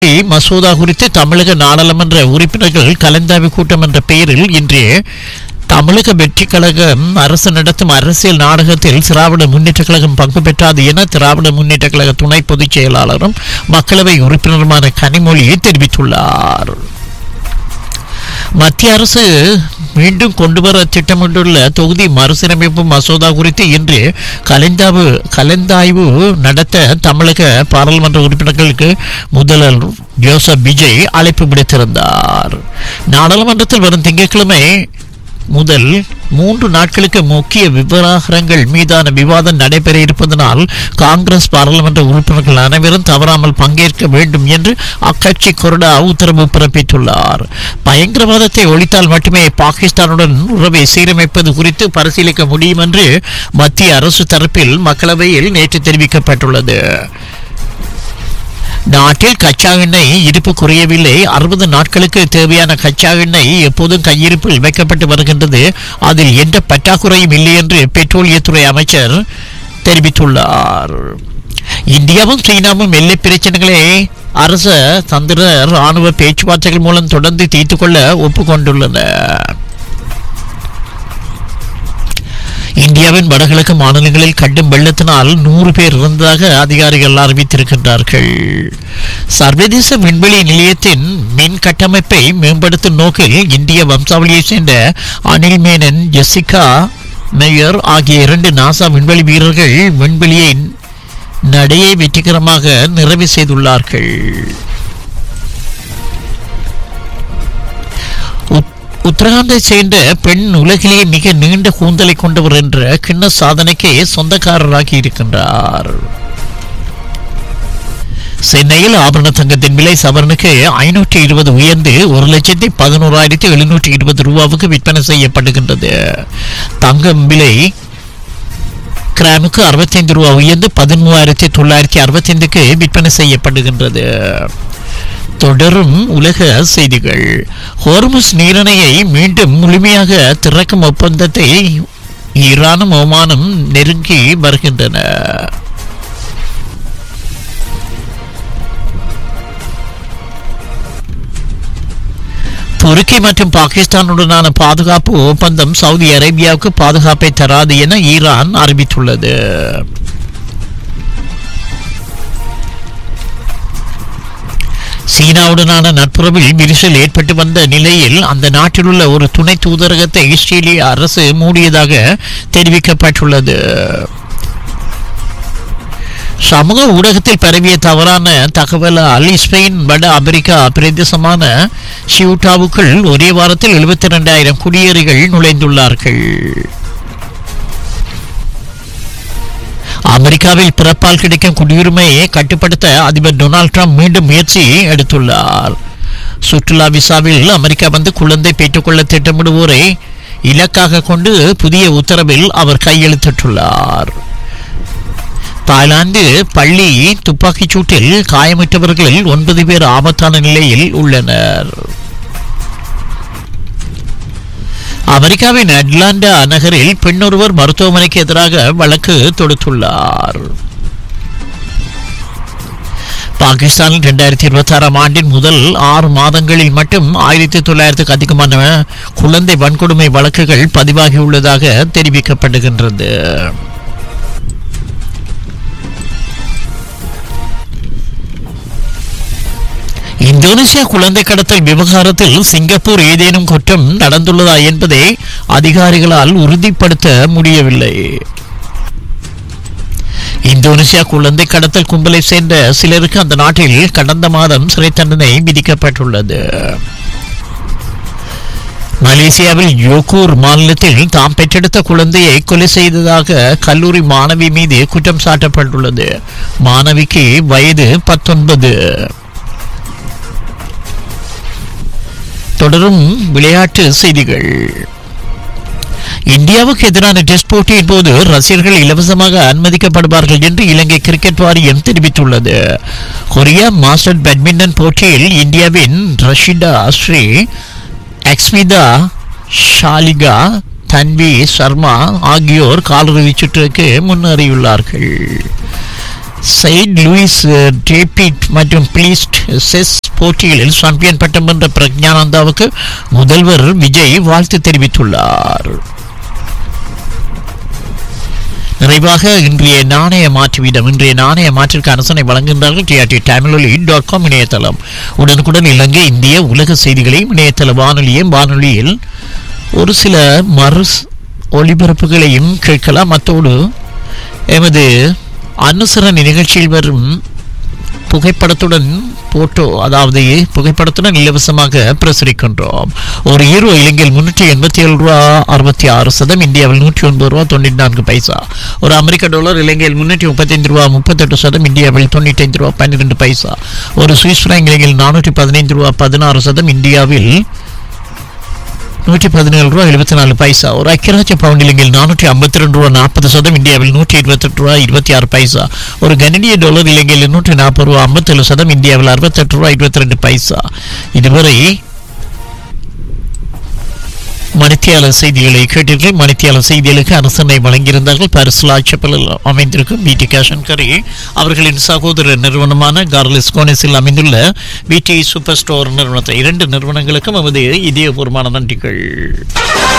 மசோதா குறித்து தமிழக நாடாளுமன்ற உறுப்பினர்கள் கலந்தாய்வு கூட்டம் என்ற பெயரில் இன்று தமிழக வெற்றி கழகம் அரசு நடத்தும் அரசியல் நாடகத்தில் திராவிட முன்னேற்ற கழகம் பங்கு பெற்றாது என திராவிட முன்னேற்ற கழக துணை பொதுச் செயலாளரும் மக்களவை உறுப்பினருமான கனிமொழி தெரிவித்துள்ளார் மத்திய அரசு மீண்டும் கொண்டுவர திட்டமிட்டுள்ள தொகுதி மறுசீரமைப்பு மசோதா குறித்து இன்று கலந்தாய்வு கலந்தாய்வு நடத்த தமிழக பாராளுமன்ற உறுப்பினர்களுக்கு முதல்வர் ஜோசப் விஜய் அழைப்பு விடுத்திருந்தார் நாடாளுமன்றத்தில் வரும் திங்கட்கிழமை முதல் மூன்று நாட்களுக்கு முக்கிய விவகாரங்கள் மீதான விவாதம் நடைபெற இருப்பதனால் காங்கிரஸ் பாராளுமன்ற உறுப்பினர்கள் அனைவரும் தவறாமல் பங்கேற்க வேண்டும் என்று அக்கட்சி கொறடா உத்தரவு பிறப்பித்துள்ளார் பயங்கரவாதத்தை ஒழித்தால் மட்டுமே பாகிஸ்தானுடன் உறவை சீரமைப்பது குறித்து பரிசீலிக்க முடியும் என்று மத்திய அரசு தரப்பில் மக்களவையில் நேற்று தெரிவிக்கப்பட்டுள்ளது நாட்டில் கச்சா எண்ணெய் இருப்பு குறையவில்லை அறுபது நாட்களுக்கு தேவையான கச்சா எண்ணெய் எப்போதும் கையிருப்பில் வைக்கப்பட்டு வருகின்றது அதில் எந்த பற்றாக்குறையும் இல்லை என்று பெட்ரோலியத்துறை அமைச்சர் தெரிவித்துள்ளார் இந்தியாவும் சீனாவும் எல்லை பிரச்சனைகளை அரச தந்திர ராணுவ பேச்சுவார்த்தைகள் மூலம் தொடர்ந்து தீர்த்துக் கொள்ள ஒப்புக்கொண்டுள்ளன இந்தியாவின் வடகிழக்கு மாநிலங்களில் கடும் வெள்ளத்தினால் நூறு பேர் இறந்ததாக அதிகாரிகள் அறிவித்திருக்கின்றார்கள் சர்வதேச விண்வெளி நிலையத்தின் மின் கட்டமைப்பை மேம்படுத்தும் நோக்கில் இந்திய வம்சாவளியைச் சேர்ந்த அனில் மேனன் ஜெசிகா மேயர் ஆகிய இரண்டு நாசா விண்வெளி வீரர்கள் விண்வெளியை நடையை வெற்றிகரமாக நிறைவு செய்துள்ளார்கள் உத்- உத்தரகாண்டை சேர்ந்த பெண் உலகிலேயே மிக நீண்ட கூந்தலை கொண்டவர் என்ற கிண்ண சாதனைக்கு சொந்தக்காரராகி இருக்கின்றார் சென்னையில் ஆபரண தங்கத்தின் விலை சவரனுக்கு ஐநூற்றி இருபது உயர்ந்து ஒரு லட்சத்தி பதினோராயிரத்தி எழுநூற்றி இருபது ரூபாவுக்கு விற்பனை செய்யப்படுகின்றது தங்கம் விலை கிராமுக்கு அறுபத்தைந்து ரூபா உயர்ந்து பதிமூவாயிரத்தி தொள்ளாயிரத்தி அறுபத்தைந்துக்கு விற்பனை செய்யப்படுகின்றது தொடரும் உலக செய்திகள் ஹோர்முஸ் நீரிணையை மீண்டும் முழுமையாக திறக்கும் ஒப்பந்தத்தை ஈரானும் ஒமானும் நெருங்கி வருகின்றன துருக்கி மற்றும் பாகிஸ்தானுடனான பாதுகாப்பு ஒப்பந்தம் சவுதி அரேபியாவுக்கு பாதுகாப்பை தராது என ஈரான் அறிவித்துள்ளது சீனாவுடனான நட்புறவில் விரிசல் ஏற்பட்டு வந்த நிலையில் அந்த நாட்டில் உள்ள ஒரு துணை தூதரகத்தை இஸ்ரேலிய அரசு மூடியதாக தெரிவிக்கப்பட்டுள்ளது சமூக ஊடகத்தில் பரவிய தவறான தகவலால் ஸ்பெயின் வட அமெரிக்கா பிரதேசமான ஷியூட்டாவுக்குள் ஒரே வாரத்தில் எழுபத்தி ரெண்டாயிரம் குடியேறிகள் நுழைந்துள்ளார்கள் அமெரிக்காவில் பிறப்பால் கிடைக்கும் குடியுரிமையை கட்டுப்படுத்த அதிபர் டொனால்ட் ட்ரம்ப் மீண்டும் முயற்சி எடுத்துள்ளார் சுற்றுலா விசாவில் அமெரிக்கா வந்து குழந்தை பெற்றுக்கொள்ள திட்டமிடுவோரை இலக்காக கொண்டு புதிய உத்தரவில் அவர் கையெழுத்திட்டுள்ளார் தாய்லாந்து பள்ளி துப்பாக்கிச் சூட்டில் காயமற்றவர்களில் ஒன்பது பேர் ஆபத்தான நிலையில் உள்ளனர் அமெரிக்காவின் அட்லாண்டா நகரில் பெண்ணொருவர் மருத்துவமனைக்கு எதிராக வழக்கு தொடுத்துள்ளார் பாகிஸ்தானில் இரண்டாயிரத்தி இருபத்தி ஆறாம் ஆண்டின் முதல் ஆறு மாதங்களில் மட்டும் ஆயிரத்தி தொள்ளாயிரத்துக்கு அதிகமான குழந்தை வன்கொடுமை வழக்குகள் பதிவாகியுள்ளதாக தெரிவிக்கப்படுகின்றது இந்தோனேசியா குழந்தை கடத்தல் விவகாரத்தில் சிங்கப்பூர் ஏதேனும் குற்றம் நடந்துள்ளதா என்பதை அதிகாரிகளால் உறுதிப்படுத்த முடியவில்லை இந்தோனேசியா குழந்தை கடத்தல் கும்பலை சேர்ந்த சிலருக்கு அந்த நாட்டில் கடந்த மாதம் சிறை தண்டனை விதிக்கப்பட்டுள்ளது மலேசியாவில் யோகூர் மாநிலத்தில் தாம் பெற்றெடுத்த குழந்தையை கொலை செய்ததாக கல்லூரி மாணவி மீது குற்றம் சாட்டப்பட்டுள்ளது மாணவிக்கு வயது பத்தொன்பது தொடரும் விளையாட்டு செய்திகள் இந்தியாவுக்கு எதிரான டெஸ்ட் போட்டியின் போது ரசிகர்கள் இலவசமாக அனுமதிக்கப்படுவார்கள் என்று இலங்கை கிரிக்கெட் வாரியம் தெரிவித்துள்ளது கொரியா மாஸ்டர் பேட்மிண்டன் போட்டியில் இந்தியாவின் ரஷிதா ஸ்ரீ அக்ஸ்மிதா ஷாலிகா தன்வி சர்மா ஆகியோர் காலிறுதிச் சுற்றுக்கு முன்னேறியுள்ளார்கள் செயின்ட் லூயிஸ் டேபிட் மற்றும் பிளீஸ்ட் செஸ் போட்டிகளில் சாம்பியன் பட்டம் வென்ற பிரக்ஞானந்தாவுக்கு முதல்வர் விஜய் வாழ்த்து தெரிவித்துள்ளார் நிறைவாக இன்றைய நாணய மாற்று வீதம் இன்றைய நாணய மாற்றிற்கு அரசனை வழங்குகின்றார்கள் டிஆர்டி தமிழொலி டாட் காம் இணையதளம் உடனுக்குடன் இலங்கை இந்திய உலக செய்திகளையும் இணையதள வானொலியும் வானொலியில் ஒரு சில மறு ஒளிபரப்புகளையும் கேட்கலாம் அத்தோடு எமது அனுசரணை நிகழ்ச்சியில் வரும் புகைப்படத்துடன் போட்டோ அதாவது புகைப்படத்துடன் இலவசமாக பிரசுரிக்கின்றோம் ஒரு ஹீரோ இலங்கையில் முன்னூற்றி எண்பத்தி ஏழு ரூபா அறுபத்தி ஆறு சதம் இந்தியாவில் நூற்றி ஒன்பது ரூபா தொண்ணூற்றி நான்கு பைசா ஒரு அமெரிக்க டாலர் இலங்கையில் முன்னூற்றி முப்பத்தைந்து ரூபா முப்பத்தெட்டு சதம் இந்தியாவில் தொண்ணூற்றி ஐந்து ரூபா பன்னிரெண்டு பைசா ஒரு சுவிஸ் பிராங்க் இலங்கையில் நானூற்றி பதினைந்து ரூபா பதினாறு சதம் இந்தியாவில் நூற்றி பதினேழு ரூபா எழுபத்தி நாலு பைசா ஒரு ஐக்கியராஜ்ய பவுண்ட் இலங்கையில் நானூற்றி ஐம்பத்தி ரெண்டு ரூபா நாற்பது சதம் இந்தியாவில் நூற்றி இருபத்தெட்டு ரூபா இருபத்தி ஆறு பைசா ஒரு கனடிய டாலர் இலங்கையில் நூற்றி நாற்பது ரூபா ஐம்பத்தேழு சதம் இந்தியாவில் அறுபத்தெட்டு ரூபா இருபத்தி ரெண்டு பைசா இதுவரை மணித்தியாளர் செய்திகளை கேட்டீர்கள் மணித்தியாளர் செய்திகளுக்கு அரசனை வழங்கியிருந்தார்கள் பாரிஸ் ஆட்சப்பலில் அமைந்திருக்கும் பிடி கேஷன் கரி அவர்களின் சகோதர நிறுவனமான கார்லிஸ் கோனஸில் அமைந்துள்ள பிடி சூப்பர் ஸ்டோர் நிறுவனத்தை இரண்டு நிறுவனங்களுக்கும் நமது இதயபூர்வமான நன்றிகள்